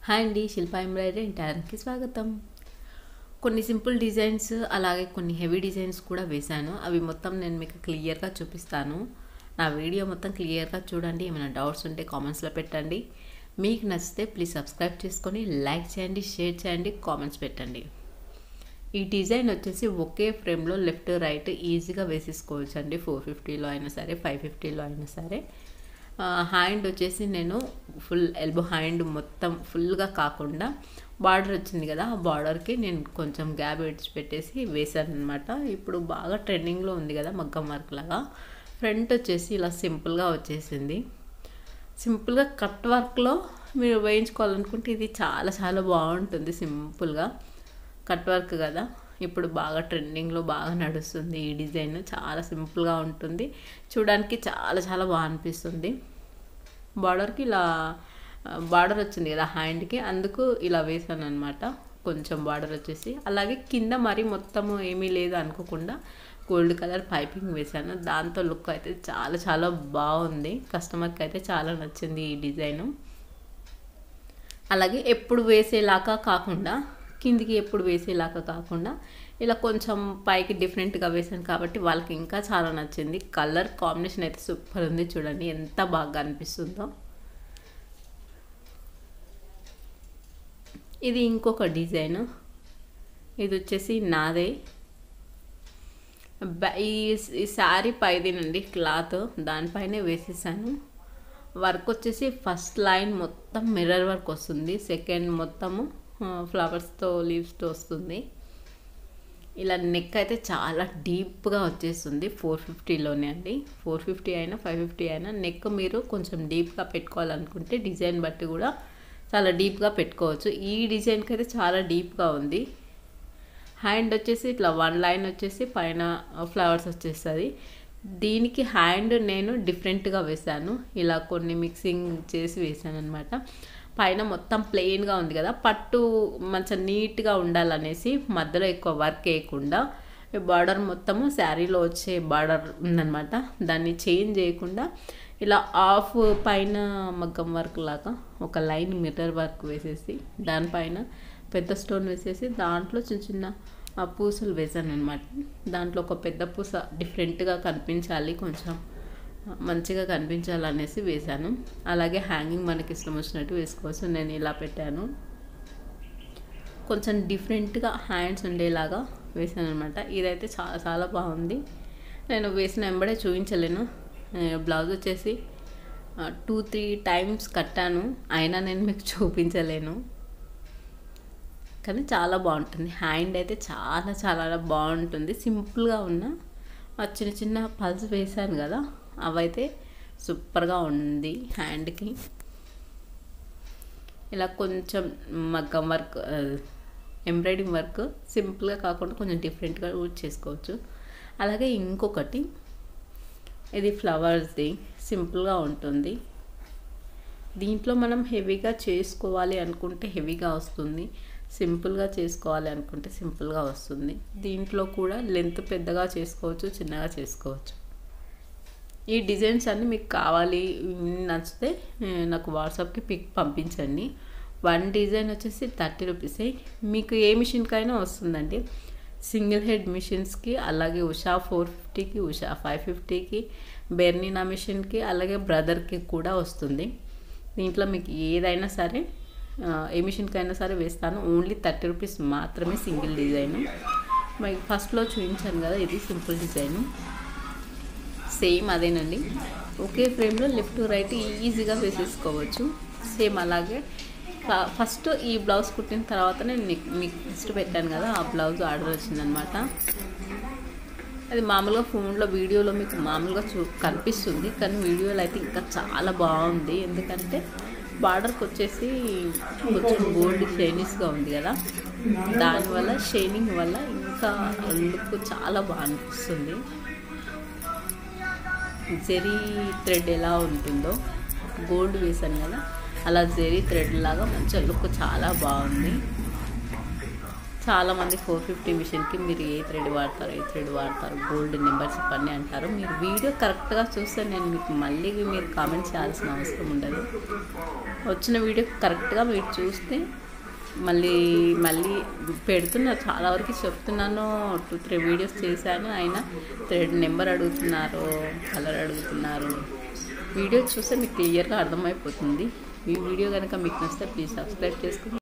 hi అండి శిల్ప embroidery ఇంటార్కి స్వాగతం కొన్ని సింపుల్ డిజైన్స్ అలాగే కొన్ని హెవీ డిజైన్స్ కూడా వేశాను అవి మొత్తం నేను మీకు క్లియర్గా చూపిస్తాను నా వీడియో మొత్తం క్లియర్గా చూడండి ఏమైనా డౌట్స్ ఉంటే కామెంట్స్లో పెట్టండి మీకు నచ్చితే ప్లీజ్ సబ్స్క్రైబ్ చేసుకొని లైక్ చేయండి షేర్ చేయండి కామెంట్స్ పెట్టండి ఈ డిజైన్ వచ్చేసి ఒకే ఫ్రేమ్లో లెఫ్ట్ రైట్ ఈజీగా వేసేసుకోవచ్చు అండి ఫోర్ ఫిఫ్టీలో అయినా సరే ఫైవ్ ఫిఫ్టీలో అయినా సరే హ్యాండ్ వచ్చేసి నేను ఫుల్ ఎల్బో హ్యాండ్ మొత్తం ఫుల్గా కాకుండా బార్డర్ వచ్చింది కదా ఆ బార్డర్కి నేను కొంచెం గ్యాప్ పెట్టేసి వేసాను అనమాట ఇప్పుడు బాగా ట్రెండింగ్లో ఉంది కదా మగ్గం వర్క్ లాగా ఫ్రంట్ వచ్చేసి ఇలా సింపుల్గా వచ్చేసింది సింపుల్గా కట్ వర్క్లో మీరు వేయించుకోవాలనుకుంటే ఇది చాలా చాలా బాగుంటుంది సింపుల్గా కట్ వర్క్ కదా ఇప్పుడు బాగా ట్రెండింగ్లో బాగా నడుస్తుంది ఈ డిజైన్ చాలా సింపుల్గా ఉంటుంది చూడడానికి చాలా చాలా బాగా అనిపిస్తుంది బార్డర్కి ఇలా బార్డర్ వచ్చింది కదా హ్యాండ్కి అందుకు ఇలా వేసాను అనమాట కొంచెం బార్డర్ వచ్చేసి అలాగే కింద మరి మొత్తము ఏమీ లేదు అనుకోకుండా గోల్డ్ కలర్ పైపింగ్ వేసాను దాంతో లుక్ అయితే చాలా చాలా బాగుంది కస్టమర్కి అయితే చాలా నచ్చింది ఈ డిజైను అలాగే ఎప్పుడు వేసేలాగా కాకుండా కిందికి ఎప్పుడు వేసేలాగా కాకుండా ఇలా కొంచెం పైకి డిఫరెంట్గా వేసాను కాబట్టి వాళ్ళకి ఇంకా చాలా నచ్చింది కలర్ కాంబినేషన్ అయితే సూపర్ ఉంది చూడండి ఎంత బాగా అనిపిస్తుందో ఇది ఇంకొక డిజైన్ ఇది వచ్చేసి నాదే ఈ ఈ శారీ పైదేనండి క్లాత్ దానిపైనే వేసేసాను వర్క్ వచ్చేసి ఫస్ట్ లైన్ మొత్తం మిర్రర్ వర్క్ వస్తుంది సెకండ్ మొత్తము ఫ్లవర్స్తో లీవ్స్తో వస్తుంది ఇలా నెక్ అయితే చాలా డీప్గా వచ్చేస్తుంది ఫోర్ ఫిఫ్టీలోనే అండి ఫోర్ ఫిఫ్టీ అయినా ఫైవ్ ఫిఫ్టీ అయినా నెక్ మీరు కొంచెం డీప్గా పెట్టుకోవాలనుకుంటే డిజైన్ బట్టి కూడా చాలా డీప్గా పెట్టుకోవచ్చు ఈ డిజైన్కి అయితే చాలా డీప్గా ఉంది హ్యాండ్ వచ్చేసి ఇట్లా వన్ లైన్ వచ్చేసి పైన ఫ్లవర్స్ వచ్చేస్తుంది దీనికి హ్యాండ్ నేను డిఫరెంట్గా వేశాను ఇలా కొన్ని మిక్సింగ్ చేసి వేసాను అనమాట పైన మొత్తం ప్లెయిన్గా ఉంది కదా పట్టు మంచిగా నీట్గా ఉండాలనేసి మధ్యలో ఎక్కువ వర్క్ వేయకుండా బార్డర్ మొత్తము శారీలో వచ్చే బార్డర్ ఉందనమాట దాన్ని చేంజ్ చేయకుండా ఇలా ఆఫ్ పైన మగ్గం వర్క్ లాగా ఒక లైన్ మిర్రర్ వర్క్ వేసేసి దానిపైన పెద్ద స్టోన్ వేసేసి దాంట్లో చిన్న చిన్న పూసలు వేసాను అనమాట దాంట్లో ఒక పెద్ద పూస డిఫరెంట్గా కనిపించాలి కొంచెం మంచిగా కనిపించాలనేసి వేశాను అలాగే హ్యాంగింగ్ మనకి ఇష్టం వచ్చినట్టు వేసుకోవచ్చు నేను ఇలా పెట్టాను కొంచెం డిఫరెంట్గా హ్యాండ్స్ ఉండేలాగా వేసాను అనమాట ఇదైతే చాలా చాలా బాగుంది నేను వేసిన వెంబడే చూపించలేను బ్లౌజ్ వచ్చేసి టూ త్రీ టైమ్స్ కట్టాను అయినా నేను మీకు చూపించలేను కానీ చాలా బాగుంటుంది హ్యాండ్ అయితే చాలా చాలా బాగుంటుంది సింపుల్గా ఉన్న చిన్న చిన్న పల్స్ వేసాను కదా అవైతే సూపర్గా ఉంది హ్యాండ్కి ఇలా కొంచెం మగ్గం వర్క్ ఎంబ్రాయిడింగ్ వర్క్ సింపుల్గా కాకుండా కొంచెం డిఫరెంట్గా యూజ్ చేసుకోవచ్చు అలాగే ఇంకొకటి ఇది ఫ్లవర్స్ది సింపుల్గా ఉంటుంది దీంట్లో మనం హెవీగా చేసుకోవాలి అనుకుంటే హెవీగా వస్తుంది సింపుల్గా చేసుకోవాలి అనుకుంటే సింపుల్గా వస్తుంది దీంట్లో కూడా లెంత్ పెద్దగా చేసుకోవచ్చు చిన్నగా చేసుకోవచ్చు ఈ డిజైన్స్ అన్నీ మీకు కావాలి నచ్చితే నాకు వాట్సాప్కి పిక్ పంపించండి వన్ డిజైన్ వచ్చేసి థర్టీ రూపీసే మీకు ఏ మిషన్కైనా వస్తుందండి సింగిల్ హెడ్ మిషన్స్కి అలాగే ఉషా ఫోర్ ఫిఫ్టీకి ఉషా ఫైవ్ ఫిఫ్టీకి బెర్నినా మిషన్కి అలాగే బ్రదర్కి కూడా వస్తుంది దీంట్లో మీకు ఏదైనా సరే ఏ మిషన్కైనా సరే వేస్తాను ఓన్లీ థర్టీ రూపీస్ మాత్రమే సింగిల్ డిజైన్ మీకు ఫస్ట్లో చూపించాను కదా ఇది సింపుల్ డిజైను సేమ్ అదేనండి ఒకే ఫ్రేమ్లో లెఫ్ట్ రైట్ ఈజీగా వేసేసుకోవచ్చు సేమ్ అలాగే ఫస్ట్ ఈ బ్లౌజ్ కుట్టిన తర్వాత నేను మీకు ఫస్ట్ పెట్టాను కదా ఆ బ్లౌజ్ ఆర్డర్ వచ్చిందనమాట అది మామూలుగా ఫోన్లో వీడియోలో మీకు మామూలుగా చూ కనిపిస్తుంది కానీ వీడియోలో అయితే ఇంకా చాలా బాగుంది ఎందుకంటే బార్డర్కి వచ్చేసి కొంచెం గోల్డ్ షైనీస్గా ఉంది కదా దానివల్ల షైనింగ్ వల్ల ఇంకా లుక్ చాలా బాగా అనిపిస్తుంది జెరీ థ్రెడ్ ఎలా ఉంటుందో గోల్డ్ వేసాను కదా అలా జెరీ థ్రెడ్ లాగా మంచిగా లుక్ చాలా బాగుంది చాలామంది ఫోర్ ఫిఫ్టీ మిషన్కి మీరు ఏ థ్రెడ్ వాడతారు ఏ థ్రెడ్ వాడతారు గోల్డ్ నెంబర్ చెప్పండి అంటారు మీరు వీడియో కరెక్ట్గా చూస్తే నేను మీకు మళ్ళీ మీరు కామెంట్ చేయాల్సిన అవసరం ఉండదు వచ్చిన వీడియో కరెక్ట్గా మీరు చూస్తే మళ్ళీ మళ్ళీ పెడుతున్నారు చాలా వరకు చెప్తున్నాను టూ త్రీ వీడియోస్ చేశాను అయినా థ్రెడ్ నెంబర్ అడుగుతున్నారు కలర్ అడుగుతున్నారు వీడియో చూస్తే మీకు క్లియర్గా అర్థమైపోతుంది ఈ వీడియో కనుక మీకు నచ్చితే ప్లీజ్ సబ్స్క్రైబ్ చేసుకుని